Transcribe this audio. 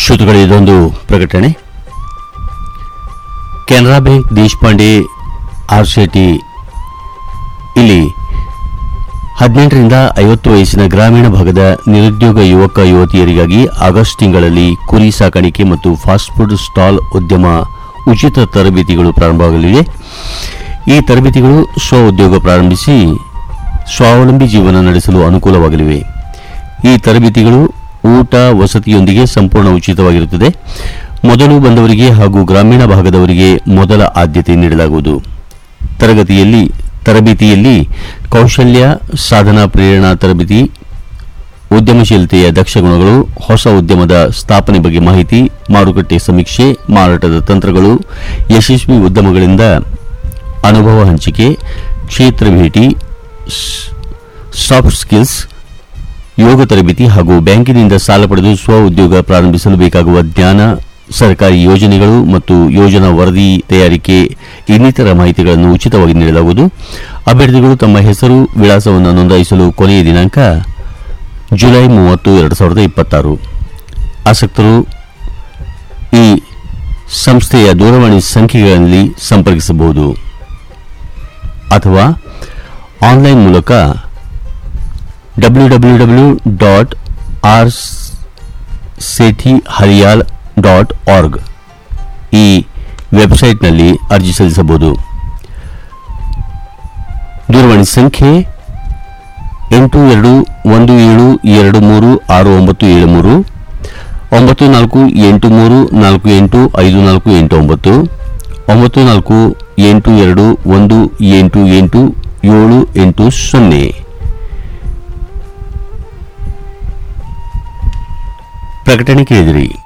ಶ್ರೋತೃಗಳೇ ಇದೊಂದು ಪ್ರಕಟಣೆ ಕೆನರಾ ಬ್ಯಾಂಕ್ ದೇಶಪಾಂಡೆ ಆರ್ ಶೆಟ್ಟಿ ಇಲ್ಲಿ ಹದಿನೆಂಟರಿಂದ ಐವತ್ತು ವಯಸ್ಸಿನ ಗ್ರಾಮೀಣ ಭಾಗದ ನಿರುದ್ಯೋಗ ಯುವಕ ಯುವತಿಯರಿಗಾಗಿ ಆಗಸ್ಟ್ ತಿಂಗಳಲ್ಲಿ ಕುರಿ ಸಾಕಾಣಿಕೆ ಮತ್ತು ಫಾಸ್ಟ್ ಫುಡ್ ಸ್ಟಾಲ್ ಉದ್ಯಮ ಉಚಿತ ತರಬೇತಿಗಳು ಪ್ರಾರಂಭವಾಗಲಿವೆ ಈ ತರಬೇತಿಗಳು ಸ್ವ ಉದ್ಯೋಗ ಪ್ರಾರಂಭಿಸಿ ಸ್ವಾವಲಂಬಿ ಜೀವನ ನಡೆಸಲು ಅನುಕೂಲವಾಗಲಿವೆ ಈ ತರಬೇತಿಗಳು ಊಟ ವಸತಿಯೊಂದಿಗೆ ಸಂಪೂರ್ಣ ಉಚಿತವಾಗಿರುತ್ತದೆ ಮೊದಲು ಬಂದವರಿಗೆ ಹಾಗೂ ಗ್ರಾಮೀಣ ಭಾಗದವರಿಗೆ ಮೊದಲ ಆದ್ಯತೆ ನೀಡಲಾಗುವುದು ತರಗತಿಯಲ್ಲಿ ತರಬೇತಿಯಲ್ಲಿ ಕೌಶಲ್ಯ ಸಾಧನಾ ಪ್ರೇರಣಾ ತರಬೇತಿ ಉದ್ಯಮಶೀಲತೆಯ ದಕ್ಷ ಗುಣಗಳು ಹೊಸ ಉದ್ಯಮದ ಸ್ಥಾಪನೆ ಬಗ್ಗೆ ಮಾಹಿತಿ ಮಾರುಕಟ್ಟೆ ಸಮೀಕ್ಷೆ ಮಾರಾಟದ ತಂತ್ರಗಳು ಯಶಸ್ವಿ ಉದ್ಯಮಗಳಿಂದ ಅನುಭವ ಹಂಚಿಕೆ ಕ್ಷೇತ್ರ ಭೇಟಿ ಸ್- ಸಾಫ್ಟ್ ಸ್ಕಿಲ್ಸ್ ಯೋಗ ತರಬೇತಿ ಹಾಗೂ ಬ್ಯಾಂಕಿನಿಂದ ಸಾಲ ಪಡೆದು ಸ್ವ ಉದ್ಯೋಗ ಪ್ರಾರಂಭಿಸಲು ಬೇಕಾಗುವ ಜ್ಞಾನ ಸರ್ಕಾರಿ ಯೋಜನೆಗಳು ಮತ್ತು ಯೋಜನಾ ವರದಿ ತಯಾರಿಕೆ ಇನ್ನಿತರ ಮಾಹಿತಿಗಳನ್ನು ಉಚಿತವಾಗಿ ನೀಡಲಾಗುವುದು ಅಭ್ಯರ್ಥಿಗಳು ತಮ್ಮ ಹೆಸರು ವಿಳಾಸವನ್ನು ನೋಂದಾಯಿಸಲು ಕೊನೆಯ ದಿನಾಂಕ ಜುಲೈ ಮೂವತ್ತು ಎರಡು ಸಾವಿರದ ಇಪ್ಪತ್ತಾರು ಆಸಕ್ತರು ಈ ಸಂಸ್ಥೆಯ ದೂರವಾಣಿ ಸಂಖ್ಯೆಗಳಲ್ಲಿ ಸಂಪರ್ಕಿಸಬಹುದು ಅಥವಾ ಆನ್ಲೈನ್ ಮೂಲಕ W W W dot R Sethi Hariyal dot org ಈ ವೆಬ್ಸೈಟ್ನಲ್ಲಿ ಅರ್ಜಿ ಸಲ್ಲಿಸಬಹುದು ದೂರವಾಣಿ ಸಂಖ್ಯೆ ಎಂಟು ಎರಡು ಒಂದು ಏಳು ಎರಡು ಮೂರು ಆರು ಒಂಬತ್ತು ಏಳು ಮೂರು ಒಂಬತ್ತು ನಾಲ್ಕು ಎಂಟು ಮೂರು ನಾಲ್ಕು ಎಂಟು ಐದು ನಾಲ್ಕು ಎಂಟು ಒಂಬತ್ತು ಒಂಬತ್ತು ನಾಲ್ಕು ಎಂಟು ಎರಡು ಒಂದು ಎಂಟು ಎಂಟು ಏಳು ಎಂಟು ಸೊನ್ನೆ ಪ್ರಕಟಣೆ ಕೇಳಿದಿರಿ